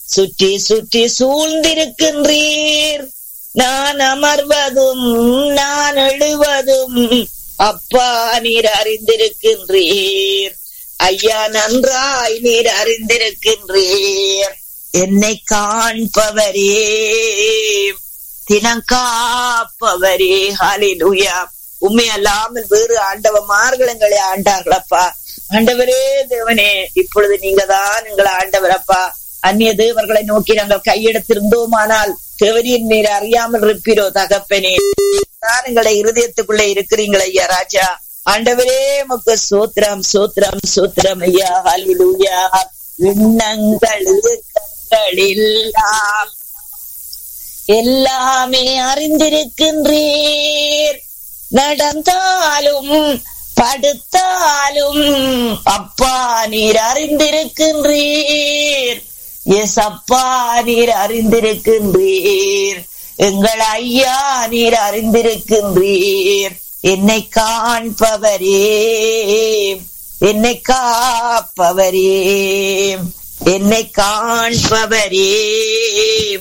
சுற்றி சுற்றி சூழ்ந்திருக்கின்றீர் நான் அமர்வதும் நான் எழுவதும் அப்பா நீர் அறிந்திருக்கின்றீர் ஐயா நன்றாய் நீர் அறிந்திருக்கின்றீர் என்னை காண்பவரே தினம் காப்பவரே ஹalleluya உண்மை அல்லாமல் வேறு ஆண்டவமார்கள் எங்களை ஆண்டார்களப்பா ஆண்டவரே தேவனே இப்பொழுது நீங்க தான் எங்களை ஆண்டவரப்பா அந்நிய தேவர்களை நோக்கி நாங்கள் கையெடுத்திருந்தோமானால் தேவரின் நீர் அறியாமல் இருப்பீரோ தகப்பனே தான் எங்களை இருதயத்துக்குள்ளே இருக்கிறீங்களா ஐயா ராஜா ஆண்டவரே முக்கு சூத்திரம் சூத்திரம் சூத்திரம் ஐயா ஹalleluya விண்ணங்கள் கண்களெல்லாம் எல்லாமே அறிந்திருக்கின்றீர் நடந்தாலும் படுத்தாலும் அப்பா நீர் அறிந்திருக்கின்றீர் எஸ் அப்பா நீர் அறிந்திருக்கின்றீர் எங்கள் ஐயா நீர் அறிந்திருக்கின்றீர் என்னை காண்பவரே என்னை காப்பவரே என்னை காண்பவரே